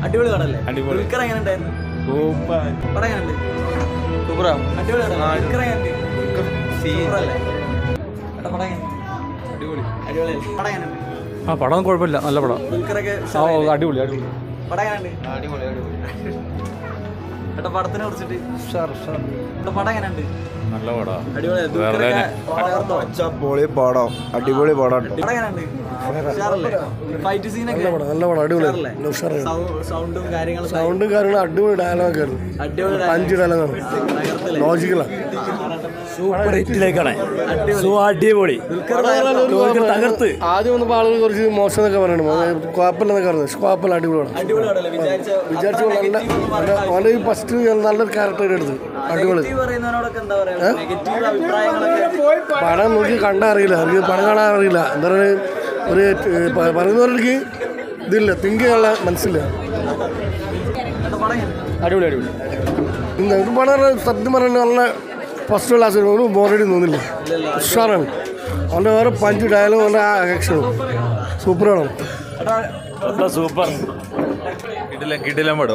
അടിപൊളി പടല്ലേ അടിപൊളി. ദുൽഖർ എങ്ങനെ ഉണ്ടായിരുന്നു സൂപ്പർ പടം എങ്ങനെയുണ്ട് സൂപ്പറാ അടിപൊളി പടം ദുൽഖർ എങ്ങനെയുണ്ട് സീൻ സൂപ്പറല്ലേ ഏട്ടാ പടം എങ്ങനെ അടിപൊളി അടിപൊളിയല്ലേ പടം എങ്ങനെയുണ്ട് ആ പടം കുഴപ്പമില്ല നല്ല പടം ദുൽഖറൊക്കെ ആ ഉഷാറായില്ലേ? അടിപൊളി അടിപൊളി പടം എങ്ങനെയുണ്ട് അടിപൊളി അടിപൊളി ഏട്ടാ പടത്തിനെ കുറിച്ചിട്ട് ഏട്ടാ പടം എങ്ങനെയുണ്ട് നല്ല പടാ അടിപൊളിയാ ദുൽഖറൊക്കെ തകർത്തോ പൊളി പടം അടിപൊളി പടം പടം എങ്ങനെയുണ്ട് ഉഷാറല്ലേ ഫൈറ്റ് സീനൊക്കെ നല്ല പടം അടിപൊളി ഉഷാറല്ലേ? സൗ- സൗണ്ടും കാര്യങ്ങളും സൗണ്ടും കാര്യങ്ങളും അടിപൊളി ഡയലോഗ് ആയിരുന്നു അടിപൊളി അഞ്ച് ഡയലോഗാണ് തകർത്തല്ലേ ലോജിക്കലാണ് സൂപ്പർ ഹിറ്റിലേക്കാണ് അടിപൊളി അടിപൊളി തകർത്ത് ആദ്യം വന്നപ്പോൾ ആളുകൾ കുറച്ച് മോശം എന്നൊക്കെ പറയുന്നുണ്ട് കുഴപ്പമില്ലെന്നൊക്കെ പറഞ്ഞു പക്ഷെ കുഴപ്പമില്ല അടിപൊളിയാണ് അടിപൊളി പടമല്ലേ? വിചാരിച്ച വിചാരിച്ചു അത്ര നല്ല negative mark നല്ല- ആയി. അവൻ്റെ ഈ ഫസ്റ്റ് നല്ലൊരു ക്യാരക്ടർ എടുത്ത് അടിപൊളി നെഗറ്റീവ് പറയുന്നതിനോടൊക്കെ എന്താ പറയാ നെഗറ്റീവ് അഭിപ്രായങ്ങളൊക്കെ പടം നോക്കി കണ്ടാൽ അറിയില്ല എനിക്ക് പടം കാണാൻ അറിയില്ല എന്താ പറയുക ഒരു ഏഹ്, പ- പറയുന്നവർക്ക് ഇതില്ല തിങ്ക് ചെയ്യാനുള്ള മനസ്സില്ല എന്താ പടം എങ്ങനെ? അടിപൊളി അടിപൊളി നിങ്ങൾക്ക് പടം പറഞ്ഞാൽ സത്യം പറഞ്ഞാൽ നല്ല ഫസ്റ്റ് ക്ലാസ് ഒരു ബോറടി തോന്നില്ല ഉഷാറാണ് അവൻ്റെ വേറെ പഞ്ച് ഡയലോഗ് അവൻ്റെ ആക്ഷനും സൂപ്പറാണ് സൂപ്പർ കിടിലം കിടിലം പടം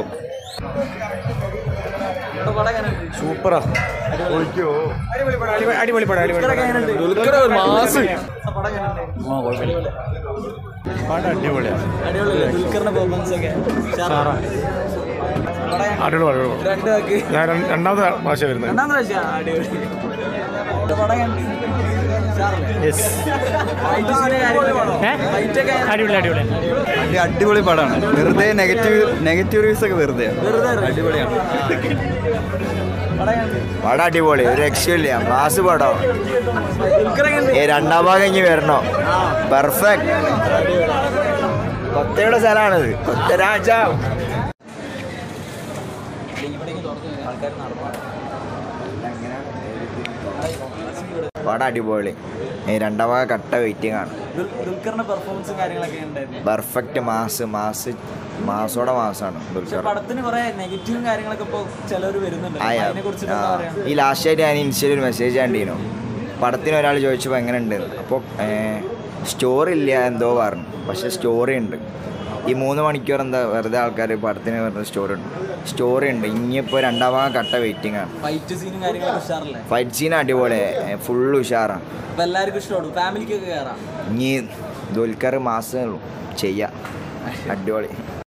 എന്താ പടം എങ്ങനെയുണ്ട്? സൂപ്പറാ അടിപൊളി പടം ദുൽഖറൊക്കെ എങ്ങനെയുണ്ട്? മാസ് ആ പടം എങ്ങനെയുണ്ട്? പടം അടിപൊളിയാണ് അടിപൊളിയല്ലേ? ദുൽഖറിന്റെ പെർഫോമൻസ് ഒക്കെ ഉഷാറാ. പടം എങ്ങനെ? അടിപൊളി അടിപൊളി രണ്ട് വാക്ക്. ഞാൻ രണ്ടാമത്തെ ഭാഷ വരുന്നത് രണ്ടാം പ്രാവശ്യം അടിപൊളി എന്താ പടം എങ്ങനെയുണ്ട്? ഉഷാറല്ലേ? Fight scene കാര്യങ്ങളൊക്കെ? Fight ഒക്കെ അടിപൊളി അടിപൊളി അടി അടിപൊളി പടമാണ് വെറുതെ നെഗറ്റീവ് നെഗറ്റീവ് റിവ്യൂസ് ഒക്കെ വെറുതെ വെറുതെ ഇറങ്ങി. അടിപൊളിയാണ് പടം എങ്ങനെയുണ്ട്? പടം അടിപൊളി ഒരു രക്ഷയില്ല മാസ് പടം ദുൽഖർ എങ്ങനെയുണ്ട്? ഈ രണ്ടാം ഭാഗം ഇനി വരണോ പെർഫെക്റ്റ് കൊത്തയുടെ സ്ഥലമാണിത് കൊത്ത രാജാവ് പടം അടിപൊളി ഈ രണ്ടാം ഭാഗം കട്ട വെയിറ്റിംഗ് ആണ് ദുൽ- ദുൽഖറിന്റെ പെർഫോമൻസും കാര്യങ്ങളൊക്കെ ഉണ്ടായിരുന്നു പെർഫെക്റ്റ് മാസ് മാസ് മാസോടെ മാസാണ് പക്ഷെ ദുൽഖർ പടത്തിന് കുറെ നെഗറ്റീവും കാര്യങ്ങളൊക്കെ ഇപ്പൊ ചിലർ വരുന്നുണ്ട് ആയ അതിനെ കുറിച്ചിട്ട് എന്താ പറയാ ഈ ലാസ്റ്റ് ആയിട്ട് ഞാൻ ഇൻസ്റ്റയിൽ ഒരു മെസ്സേജ് കണ്ടീനു പടത്തിന് ഒരാൾ ചോദിച്ചപ്പോൾ എങ്ങനെയുണ്ട് അപ്പോൾ സ്റ്റോറി ഇല്ല എന്തോ പറഞ്ഞു പക്ഷേ സ്റ്റോറി ഉണ്ട് ഈ മൂന്ന് മണിക്കൂർ എന്താ വെറുതെ ആൾക്കാർ പടത്തിന് വെറുതെ സ്റ്റോറി ഉണ്ട് സ്റ്റോറി ഉണ്ട് ഇനിയിപ്പോൾ രണ്ടാം ഭാഗം കട്ട വെയിറ്റിംഗ് ആണ് ഫൈറ്റ് സീനും കാര്യങ്ങളൊക്കെ ഉഷാറല്ലേ ഫൈറ്റ് സീൻ അടിപൊളി ഫുൾ ഉഷാറാണ് അപ്പൊ എല്ലാവർക്കും ഇഷ്ടപ്പെടും ഫാമിലിക്കൊക്കെ കയറാം ഇനി ദുൽഖർ മാസം ചെയ്യാം അടിപൊളി